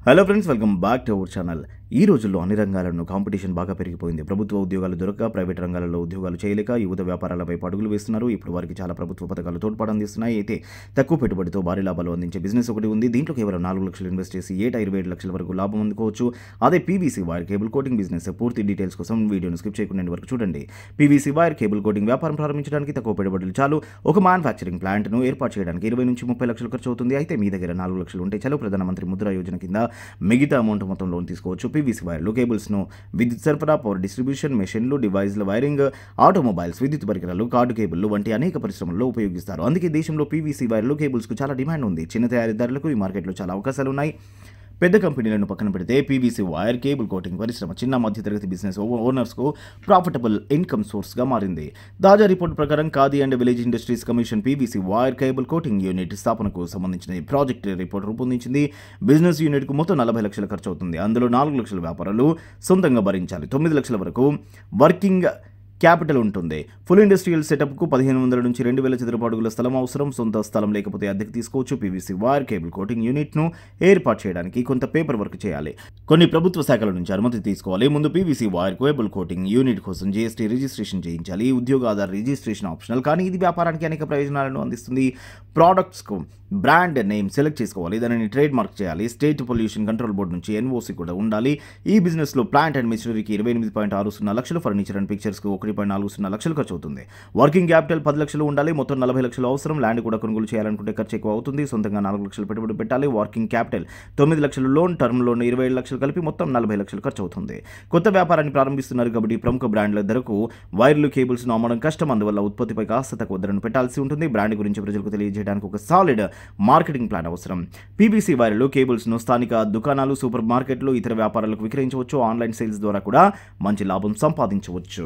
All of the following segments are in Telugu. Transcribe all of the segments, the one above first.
hello friends welcome back to our channel ఈ రోజుల్లో అన్ని రంగాలను కాంపిటీషన్ బాగా పెరిగిపోయింది ప్రభుత్వ ఉద్యోగాలు దొరక్క ప్రైవేట్ రంగాలలో ఉద్యోగాలు చేయలేక యువత వ్యాపారాలపై అడుగులు వేస్తున్నారు ఇప్పుడు వారికి చాలా ప్రభుత్వ పథకాలు తోడ్పాటు అందిస్తున్నాయి అయితే తక్కువ పెట్టుబడితో భారీ లాభాలు అందించే బిజినెస్ ఒకటి ఉంది దీంట్లో కేవలం నాలుగు లక్షలు ఇన్వెస్ట్ చేసి ఏటా ఇరవై ఏడు లక్షల వరకు లాభం అందుకోవచ్చు అదే PVC wire cable coating business పూర్తి డీటెయిల్స్ కోసం వీడియోను స్కిప్ చేయకుండా ఎండ్ వరకు చూడండి పీవీసీ వైర్ కేబుల్ కోటింగ్ వ్యాపారం ప్రారంభించడానికి తక్కువ పెట్టుబడులు చాలు ఒక మ్యానుఫ్యాక్చరింగ్ ప్లాంట్ను ఏర్పాటు చేయడానికి ఇరవై నుంచి ముప్పై లక్షలు ఖర్చు అవుతుంది అయితే మీ దగ్గర నాలుగు లక్షలు ఉంటే చలో ప్రధానమంత్రి ముద్రా యోజన కింద మిగతా అమౌంట్ మొత్తం లోన్ తీసుకోవచ్చు పీవీసీ వైర్లు కేబుల్స్ను విద్యుత్ సరఫరా పవర్ డిస్ట్రిబ్యూషన్ మెషిన్లు డివైజ్ల వైరింగ్ ఆటోమొబైల్స్ విద్యుత్ పరికరాలు కార్డు కేబుల్లు వంటి అనేక పరిశ్రమల్లో ఉపయోగిస్తారు అందుకే దేశంలో పీవీసీ వైర్లు కేబుల్స్కు చాలా డిమాండ్ ఉంది చిన్న తయారీదారులకు ఈ మార్కెట్లో చాలా అవకాశాలు ఉన్నాయి పెద్ద కంపెనీలను పక్కన పెడితే పీవీసీ వైర్ కేబుల్ కోటింగ్ పరిశ్రమ చిన్న మధ్యతరగతి బిజినెస్ ఓ- ఓనర్స్కు ప్రాఫిటబుల్ ఇన్కమ్ సోర్స్గా మారింది తాజా రిపోర్ట్ ప్రకారం Khadi and village industries commission PVC wire cable coating unit స్థాపనకు సంబంధించిన ఈ ప్రాజెక్ట్ రిపోర్ట్ రూపొందించింది బిజినెస్ యూనిట్కు మొత్తం నలభై లక్షల ఖర్చు అవుతుంది అందులో నాలుగు లక్షల వ్యాపారాలు సొంతంగా భరించాలి తొమ్మిది లక్షల వరకు వర్కింగ్ క్యాపిటల్ ఉంటుంది ఫుల్ ఇండస్ట్రియల్ సెటప్కు పదిహేను వందల నుంచి రెండు వేల చదరపు అడుగుల స్థలం అవసరం సొంత స్థలం లేకపోతే అద్దెకు తీసుకోవచ్చు పీవీసీ వైర్ కేబుల్ కోటింగ్ యూనిట్ను ఏర్పాటు చేయడానికి కొంత పేపర్ వర్క్ చేయాలి కొన్ని ప్రభుత్వ శాఖల నుంచి అనుమతి తీసుకోవాలి ముందు PVC wire cable coating unit కోసం జీఎస్టీ రిజిస్ట్రేషన్ చేయించాలి ఉద్యోగ ఆధార్ రిజిస్ట్రేషన్ ఆప్షనల్ కానీ ఇది వ్యాపారానికి అనేక ప్రయోజనాలను అందిస్తుంది ప్రోడక్ట్స్కు బ్రాండ్ నేమ్ సెలెక్ట్ చేసుకోవాలి దానిని ట్రేడ్ మార్క్ చేయాలి స్టేట్ పొల్యూషన్ కంట్రోల్ బోర్డు నుంచి ఎన్ఓసి కూడా ఉండాలి ఈ బిజినెస్లో ప్లాంట్ అండ్ మిషనరీకి ఇరవై ఎనిమిది పాయింట్ ఆరు సున్నా లక్షలు ఫర్నిచర్ అండ్ పిక్చర్స్కి ఒకటి పాయింట్ నాలుగు సున్నా లక్షలు ఖర్చు అవుతుంది వర్కింగ్ క్యాపిటల్ పది లక్షలు ఉండాలి మొత్తం నలభై లక్షలు అవసరం ల్యాండ్ కూడా కొనుగోలు చేయాలనుకుంటే ఖర్చు ఎక్కువ అవుతుంది సొంతంగా నాలుగు లక్షలు పెట్టుబడి పెట్టాలి వర్కింగ్ క్యాపిటల్ తొమ్మిది లక్షలు లోన్ టర్మ్ లోన్ ఇరవై ఏడు లక్షలు కలిపి మొత్తం నలభై లక్షలు ఖర్చు అవుతుంది కొత్త వ్యాపారాన్ని ప్రారంభిస్తున్నారు కాబట్టి ప్రముఖ బ్రాండ్ల ధరకు వైర్లు కేబుల్స్ను అమ్మడం కష్టం అందువల్ల ఉత్పత్తిపై కాస్త తక్కువ ధరను పెట్టాల్సి ఉంటుంది బ్రాండ్ గురించి ప్రజలకు తెలియజేయడానికి ఒక సాలిడ్ మార్కెటింగ్ ప్లాన్ అవసరం పీబీసీ వైర్లు కేబుల్స్ను స్థానిక దుకాణాలు సూపర్ మార్కెట్లు ఇతర వ్యాపారాలకు విక్రయించవచ్చు ఆన్లైన్ సేల్స్ ద్వారా కూడా మంచి లాభం సంపాదించవచ్చు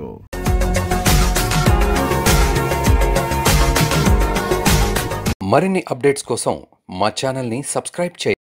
మరిన్ని అప్డేట్స్ కోసం మా ఛానల్ని సబ్స్క్రైబ్ చేయండి